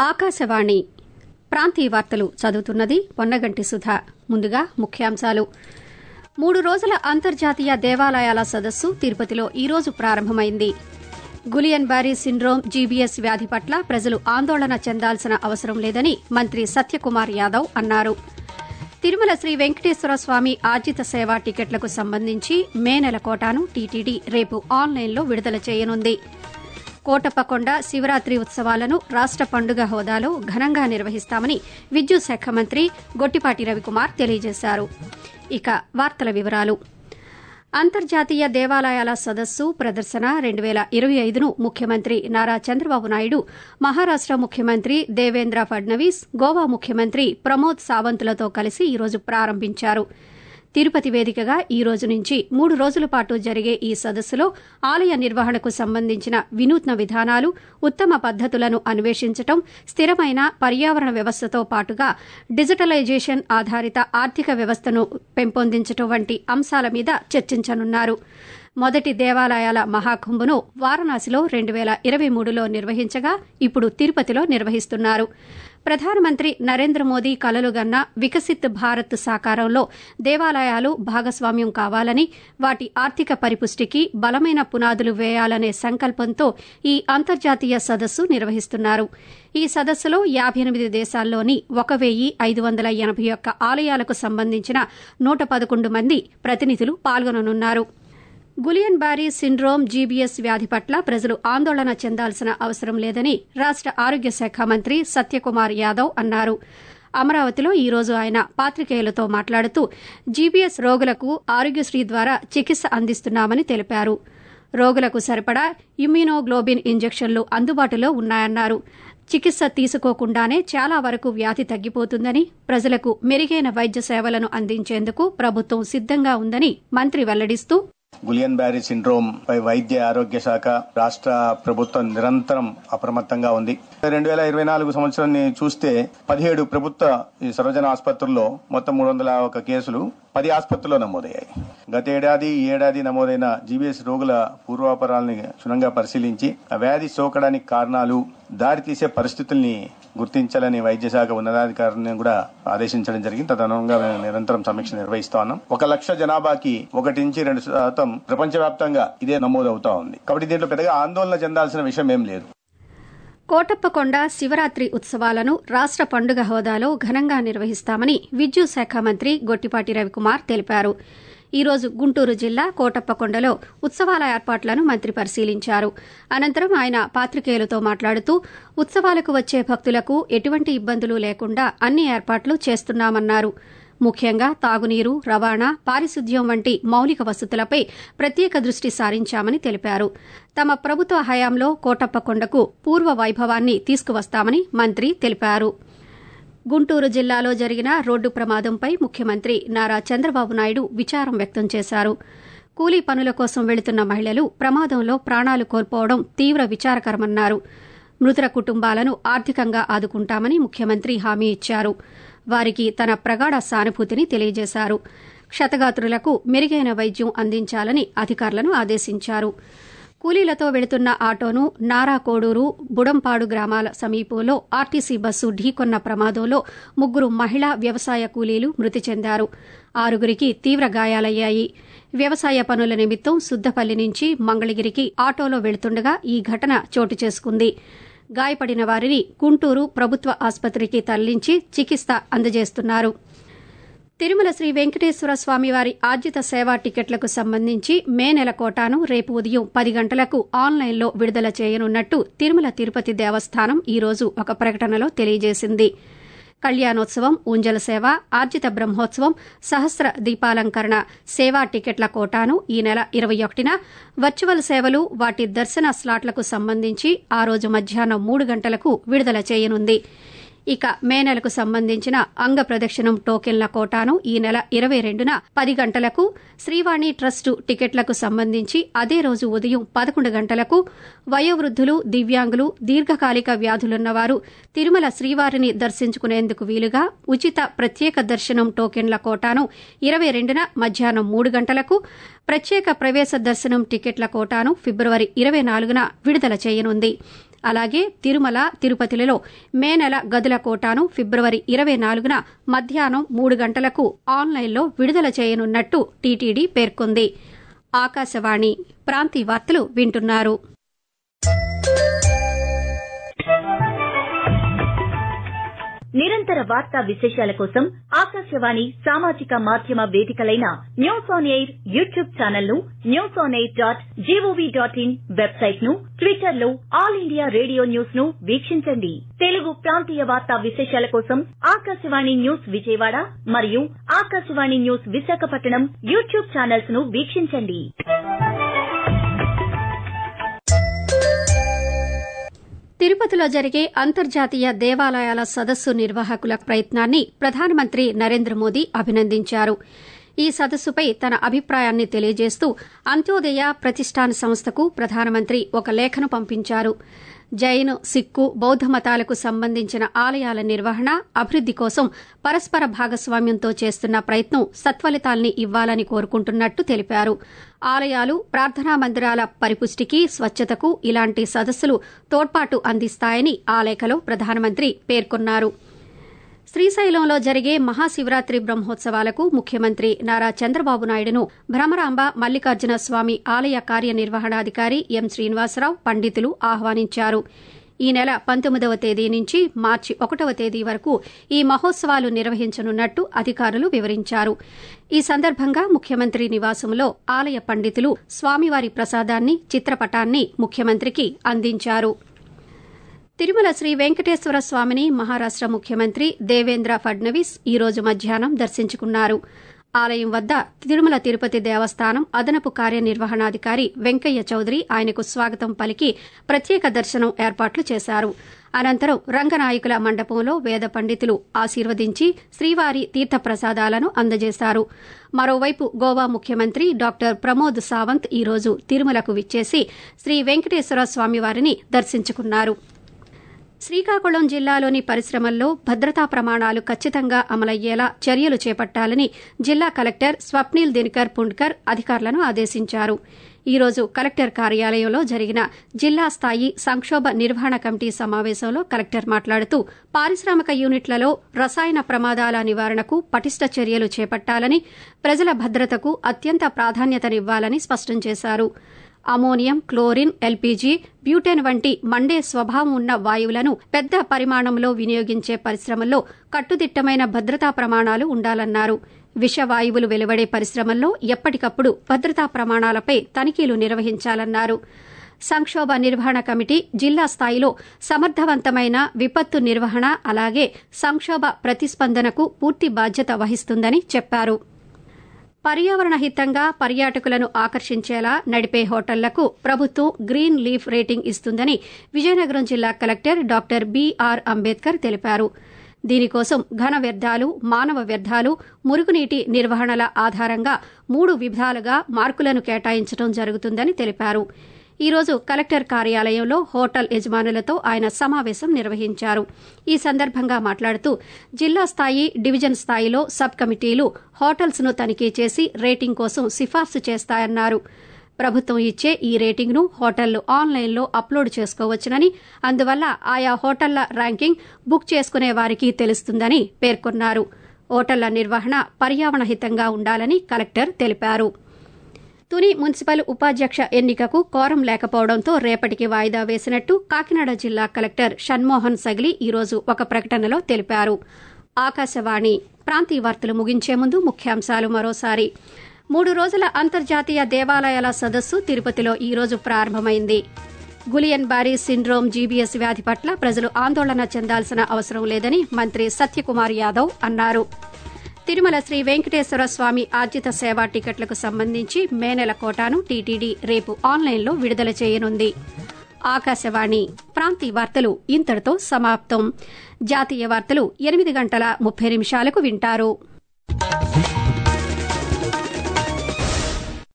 ఆకాశవాణి ప్రాంతీయ వార్తలు చదువుతున్నది పొన్నగంటి సుధ ముందుగా ముఖ్యాంశాలు మూడు రోజుల అంతర్జాతీయ దేవాలయాల సదస్సు తిరుపతిలో ఈరోజు ప్రారంభమైంది గులియన్ బారీ సిండ్రోమ్ జీబీఎస్ వ్యాధి పట్ల ప్రజలు ఆందోళన చెందాల్సిన అవసరం లేదని మంత్రి సత్యకుమార్ యాదవ్ అన్నారు తిరుమల శ్రీ వెంకటేశ్వర స్వామి ఆర్జిత సేవా టికెట్లకు సంబంధించి మే నెల కోటాను టీటీడీ రేపు ఆన్లైన్లో విడుదల చేయనుంది కోటప్పకొండ శివరాత్రి ఉత్సవాలను రాష్ట పండుగ హోదాలో ఘనంగా నిర్వహిస్తామని విద్యుత్ శాఖ మంత్రి గొట్టిపాటి రవికుమార్ తెలియజేశారు ఇక వార్తల వివరాలు అంతర్జాతీయ దేవాలయాల సదస్సు ప్రదర్శన రెండు వేల ఇరవై ఐదును ముఖ్యమంత్రి నారా చంద్రబాబు నాయుడు మహారాష్ట ముఖ్యమంత్రి దేవేంద్ర ఫడ్నవీస్ గోవా ముఖ్యమంత్రి ప్రమోద్ సావంత్లతో కలిసి ఈరోజు ప్రారంభించారు తిరుపతి వేదికగా ఈ రోజు నుంచి మూడు రోజుల పాటు జరిగే ఈ సదస్సులో ఆలయ నిర్వహణకు సంబంధించిన వినూత్న విధానాలు ఉత్తమ పద్దతులను అన్వేషించడం స్థిరమైన పర్యావరణ వ్యవస్థతో పాటుగా డిజిటలైజేషన్ ఆధారిత ఆర్థిక వ్యవస్థను పెంపొందించడం వంటి అంశాల మీద చర్చించనున్నారు మొదటి దేవాలయాల మహాకుంభను వారణాసిలో రెండు వేల ఇరవై మూడులో నిర్వహించగా ఇప్పుడు తిరుపతిలో నిర్వహిస్తున్నారు ప్రధానమంత్రి నరేంద్ర మోదీ కలలుగన్న వికసిత్ భారత్ సాకారంలో దేవాలయాలు భాగస్వామ్యం కావాలని వాటి ఆర్థిక పరిపుష్టికి బలమైన పునాదులు వేయాలనే సంకల్పంతో ఈ అంతర్జాతీయ సదస్సు నిర్వహిస్తున్నారు ఈ సదస్సులో యాబై ఎనిమిది దేశాల్లోని ఒక వెయ్యి ఐదు వందల ఎనభై ఒక్క ఆలయాలకు సంబంధించిన నూట పదకొండు మంది ప్రతినిధులు పాల్గొననున్నారు గులియన్ బారీ సిండ్రోమ్ జీబీఎస్ వ్యాధి పట్ల ప్రజలు ఆందోళన చెందాల్సిన అవసరం లేదని రాష్ట ఆరోగ్య శాఖ మంత్రి సత్యకుమార్ యాదవ్ అన్నారు అమరావతిలో ఈ రోజు ఆయన పాత్రికేయులతో మాట్లాడుతూ జీబీఎస్ రోగులకు ఆరోగ్యశ్రీ ద్వారా చికిత్స అందిస్తున్నామని తెలిపారు రోగులకు సరిపడా ఇమ్యూనోగ్లోబిన్ ఇంజెక్షన్లు అందుబాటులో ఉన్నాయన్నారు చికిత్స తీసుకోకుండానే చాలా వరకు వ్యాధి తగ్గిపోతుందని ప్రజలకు మెరుగైన వైద్య సేవలను అందించేందుకు ప్రభుత్వం సిద్దంగా ఉందని మంత్రి వెల్లడిస్తూ గులియన్ బ్యారీ సిండ్రోమ్ పై వైద్య ఆరోగ్య శాఖ రాష్ట్ర ప్రభుత్వం నిరంతరం అప్రమత్తంగా ఉంది రెండు వేల ఇరవై నాలుగు సంవత్సరాన్ని చూస్తే పదిహేడు ప్రభుత్వ ఈ సర్వజన ఆసుపత్రుల్లో మొత్తం మూడు వందల ఒక కేసులు పది ఆసుపత్రుల్లో నమోదయ్యాయి గత ఏడాది ఈ ఏడాది నమోదైన జీబీఎస్ రోగుల పూర్వాపరాలని క్షుణ్ణంగా పరిశీలించి ఆ వ్యాధి సోకడానికి కారణాలు దారితీసే పరిస్థితుల్ని గుర్తించాలని వైద్య శాఖ ఉన్నతాధికారిని కూడా ఆదేశించడం జరిగింది తదనుగుణంగా మేము నిరంతరం సమీక్ష నిర్వహిస్తా ఉన్నాం ఒక లక్ష జనాభాకి ఒకటి నుంచి రెండు శాతం ప్రపంచవ్యాప్తంగా ఇదే నమోదవుతా ఉంది కాబట్టి దీంట్లో పెద్దగా ఆందోళన చెందాల్సిన విషయం ఏం లేదు కోటప్పకొండ శివరాత్రి ఉత్సవాలను రాష్ట పండుగ హోదాలో ఘనంగా నిర్వహిస్తామని విద్యుత్ శాఖ మంత్రి గొట్టిపాటి రవికుమార్ తెలిపారు ఈ రోజు గుంటూరు జిల్లా కోటప్పకొండలో ఉత్సవాల ఏర్పాట్లను మంత్రి పరిశీలించారు అనంతరం ఆయన పాత్రికేయులతో మాట్లాడుతూ ఉత్సవాలకు వచ్చే భక్తులకు ఎటువంటి ఇబ్బందులు లేకుండా అన్ని ఏర్పాట్లు చేస్తున్నామన్నారు ముఖ్యంగా తాగునీరు రవాణా పారిశుద్ధ్యం వంటి మౌలిక వసతులపై ప్రత్యేక దృష్టి సారించామని తెలిపారు తమ ప్రభుత్వ హయాంలో కోటప్పకొండకు పూర్వ వైభవాన్ని తీసుకువస్తామని మంత్రి తెలిపారు గుంటూరు జిల్లాలో జరిగిన రోడ్డు ప్రమాదంపై ముఖ్యమంత్రి నారా చంద్రబాబు నాయుడు విచారం వ్యక్తం చేశారు కూలీ పనుల కోసం వెళుతున్న మహిళలు ప్రమాదంలో ప్రాణాలు కోల్పోవడం తీవ్ర విచారకరమన్నారు మృతుల కుటుంబాలను ఆర్థికంగా ఆదుకుంటామని ముఖ్యమంత్రి హామీ ఇచ్చారు వారికి తన ప్రగాఢ సానుభూతిని తెలియజేశారు క్షతగాత్రులకు మెరుగైన వైద్యం అందించాలని అధికారులను ఆదేశించారు కూలీలతో వెళుతున్న ఆటోను నారాకోడూరు బుడంపాడు గ్రామాల సమీపంలో ఆర్టీసీ బస్సు ఢీకొన్న ప్రమాదంలో ముగ్గురు మహిళా వ్యవసాయ కూలీలు మృతి చెందారు ఆరుగురికి తీవ్ర గాయాలయ్యాయి వ్యవసాయ పనుల నిమిత్తం సుద్దపల్లి నుంచి మంగళగిరికి ఆటోలో వెళుతుండగా ఈ ఘటన చోటు చేసుకుంది గాయపడిన వారిని గుంటూరు ప్రభుత్వ ఆసుపత్రికి తరలించి చికిత్స అందజేస్తున్నారు తిరుమల శ్రీ వెంకటేశ్వర స్వామివారి ఆర్జిత సేవా టికెట్లకు సంబంధించి మే నెల కోటాను రేపు ఉదయం పది గంటలకు ఆన్లైన్లో విడుదల చేయనున్నట్టు తిరుమల తిరుపతి దేవస్థానం ఈ రోజు ఒక ప్రకటనలో తెలియజేసింది కళ్యాణోత్సవం ఊంజల సేవ ఆర్జిత బ్రహ్మోత్సవం సహస్ర దీపాలంకరణ సేవా టికెట్ల కోటాను ఈ నెల ఇరవై ఒకటిన వర్చువల్ సేవలు వాటి దర్శన స్లాట్లకు సంబంధించి ఆ రోజు మధ్యాహ్నం మూడు గంటలకు విడుదల చేయనుంది ఇక మే నెలకు సంబంధించిన అంగ ప్రదక్షిణం టోకెన్ల కోటాను ఈ నెల ఇరవై రెండున పది గంటలకు శ్రీవాణి ట్రస్ట్ టికెట్లకు సంబంధించి అదే రోజు ఉదయం పదకొండు గంటలకు వయోవృద్దులు దివ్యాంగులు దీర్ఘకాలిక వ్యాధులున్నవారు తిరుమల శ్రీవారిని దర్శించుకునేందుకు వీలుగా ఉచిత ప్రత్యేక దర్శనం టోకెన్ల కోటాను ఇరవై రెండున మధ్యాహ్నం మూడు గంటలకు ప్రత్యేక ప్రవేశ దర్శనం టికెట్ల కోటాను ఫిబ్రవరి ఇరవై నాలుగున విడుదల చేయనుంది అలాగే తిరుమల తిరుపతిలలో మే నెల గదుల కోటాను ఫిబ్రవరి ఇరవై నాలుగున మధ్యాహ్నం మూడు గంటలకు ఆన్లైన్లో విడుదల చేయనున్నట్టు టీటీడీ పేర్కొంది ఆకాశవాణి ప్రాంతీయ వార్తలు వింటున్నారు నిరంతర వార్తా విశేషాల కోసం ఆకాశవాణి సామాజిక మాధ్యమ వేదికలైన news on air YouTube channel ను news on air dot G O V dot in website ను ట్విట్టర్ లో ఆల్ ఇండియా రేడియో న్యూస్ ను వీక్షించండి తెలుగు ప్రాంతీయ వార్తా విశేషాల కోసం ఆకాశవాణి న్యూస్ విజయవాడ మరియు Akashvani news Visakhapatnam YouTube channels ను వీక్షించండి తిరుపతిలో జరిగే అంతర్జాతీయ దేవాలయాల సదస్సు నిర్వాహకుల ప్రయత్నాన్ని ప్రధానమంత్రి నరేంద్ర మోదీ అభినందించారు ఈ సదస్సుపై తన అభిప్రాయాన్ని తెలియజేస్తూ అంత్యోదయ ప్రతిష్టాన్ సంస్థకు ప్రధానమంత్రి ఒక లేఖను పంపించారు జైన్ సిక్కు బౌద్ధ మతాలకు సంబంధించిన ఆలయాల నిర్వహణ అభివృద్ది కోసం పరస్పర భాగస్వామ్యంతో చేస్తున్న ప్రయత్నం సత్ఫలితాల్ని ఇవ్వాలని కోరుకుంటున్నట్టు తెలిపారు ఆలయాలు ప్రార్థనా మందిరాల పరిపుష్టికి స్వచ్ఛతకు ఇలాంటి సదస్సులు తోడ్పాటు అందిస్తాయని ఆ లేఖలో ప్రధానమంత్రి పేర్కొన్నారు శ్రీశైలంలో జరిగే మహాశివరాత్రి బ్రహ్మోత్సవాలకు ముఖ్యమంత్రి నారా చంద్రబాబు నాయుడును భ్రమరాంబ మల్లికార్జున స్వామి ఆలయ కార్యనిర్వహణాధికారి ఎం శ్రీనివాసరావు పండితులు ఆహ్వానించారు ఈ నెల పంతొమ్మిదవ తేదీ నుంచి మార్చి ఒకటవ తేదీ వరకు ఈ మహోత్సవాలు నిర్వహించనున్నట్టు అధికారులు వివరించారు ఈ సందర్భంగా ముఖ్యమంత్రి నివాసంలో ఆలయ పండితులు స్వామివారి ప్రసాదాన్ని చిత్రపటాన్ని ముఖ్యమంత్రికి అందించారు తిరుమల శ్రీ వెంకటేశ్వర స్వామిని మహారాష్ట ముఖ్యమంత్రి దేవేంద్ర ఫడ్నవీస్ ఈ రోజు మధ్యాహ్నం దర్శించుకున్నారు ఆలయం వద్ద తిరుమల తిరుపతి దేవస్థానం అదనపు కార్యనిర్వహణాధికారి వెంకయ్య చౌదరి ఆయనకు స్వాగతం పలికి ప్రత్యేక దర్శనం ఏర్పాట్లు చేశారు అనంతరం రంగనాయకుల మండపంలో వేద పండితులు ఆశీర్వదించి శ్రీవారి తీర్థప్రసాదాలను అందజేశారు మరోవైపు గోవా ముఖ్యమంత్రి డాక్టర్ ప్రమోద్ సావంత్ ఈ రోజు తిరుమలకు విచ్చేసి శ్రీ వెంకటేశ్వర స్వామివారిని దర్శించుకున్నారు శ్రీకాకుళం జిల్లాలోని పరిశ్రమల్లో భద్రతా ప్రమాణాలు ఖచ్చితంగా అమలయ్యేలా చర్యలు చేపట్టాలని జిల్లా కలెక్టర్ స్వప్నిల్ దినకర్ పుండ్కర్ అధికారులను ఆదేశించారు ఈ రోజు కలెక్టర్ కార్యాలయంలో జరిగిన జిల్లా స్థాయి సంక్షోభ నిర్వహణ కమిటీ సమావేశంలో కలెక్టర్ మాట్లాడుతూ పారిశ్రామిక యూనిట్లలో రసాయన ప్రమాదాల నివారణకు పటిష్ట చర్యలు చేపట్టాలని ప్రజల భద్రతకు అత్యంత ప్రాధాన్యతనివ్వాలని స్పష్టం చేశారు అమోనియం క్లోరిన్ ఎల్పీజీ బ్యూటెన్ వంటి మండే స్వభావం ఉన్న వాయువులను పెద్ద పరిమాణంలో వినియోగించే పరిశ్రమల్లో కట్టుదిట్టమైన భద్రతా ప్రమాణాలు ఉండాలన్నారు విషవాయువులు వెలువడే పరిశ్రమల్లో ఎప్పటికప్పుడు భద్రతా ప్రమాణాలపై తనిఖీలు నిర్వహించాలన్నారు సంక్షోభ నిర్వహణ కమిటీ జిల్లా స్థాయిలో సమర్థవంతమైన విపత్తు నిర్వహణ అలాగే సంక్షోభ ప్రతిస్పందనకు పూర్తి బాధ్యత వహిస్తుందని చెప్పారు పర్యావరణ హితంగా పర్యాటకులను ఆకర్షించేలా నడిపే హోటళ్లకు ప్రభుత్వం గ్రీన్ లీఫ్ రేటింగ్ ఇస్తుందని విజయనగరం జిల్లా కలెక్టర్ డాక్టర్ బీఆర్ అంబేద్కర్ తెలిపారు దీనికోసం ఘన వ్యర్థాలు మానవ వ్యర్థాలు మురుగునీటి నిర్వహణల ఆధారంగా మూడు విధాలుగా మార్కులను కేటాయించడం జరుగుతుందని తెలిపారు ఈ రోజు కలెక్టర్ కార్యాలయంలో హోటల్ యజమానులతో ఆయన సమావేశం నిర్వహించారు ఈ సందర్భంగా మాట్లాడుతూ జిల్లా స్థాయి డివిజన్ స్థాయిలో సబ్ కమిటీలు హోటల్స్ ను తనిఖీ చేసి రేటింగ్ కోసం సిఫార్సు చేస్తాయన్నారు ప్రభుత్వం ఇచ్చే ఈ రేటింగ్ను హోటళ్లు ఆన్లైన్లో అప్లోడ్ చేసుకోవచ్చునని అందువల్ల ఆయా హోటళ్ల ర్యాంకింగ్ బుక్ చేసుకునే వారికి తెలుస్తుందని పేర్కొన్నారు హోటళ్ల నిర్వహణ పర్యావరణ హితంగా ఉండాలని కలెక్టర్ తెలిపారు తుని మున్సిపల్ ఉపాధ్యక్ష ఎన్నికకు కోరం లేకపోవడంతో రేపటికి వాయిదా వేసినట్టు కాకినాడ జిల్లా కలెక్టర్ షణ్మోహన్ సగిలి ఈరోజు ఒక ప్రకటనలో తెలిపారు ఆకాశవాణి ప్రాంతీయ వార్తలు ముగించే ముందు ముఖ్యాంశాలు మరోసారి మూడు రోజుల అంతర్జాతీయ దేవాలయాల సదస్సు తిరుపతిలో ఈ రోజు ప్రారంభమైంది గులియన్ బారీ సిండ్రోమ్ జీబీఎస్ వ్యాధి పట్ల ప్రజలు ఆందోళన చెందాల్సిన అవసరం లేదని మంత్రి సత్యకుమార్ యాదవ్ అన్నారు తిరుమల శ్రీ వెంకటేశ్వర స్వామి ఆర్జిత సేవా టికెట్లకు సంబంధించి మే నెల కోటాను టీటీడీ రేపు ఆన్లైన్లో విడుదల చేయనుంది ఆకాశవాణి ప్రాంతీయ వార్తలు ఇంతటితో సమాప్తం జాతీయ వార్తలు ఎనిమిది గంటల ముప్పై నిమిషాలకు వింటారు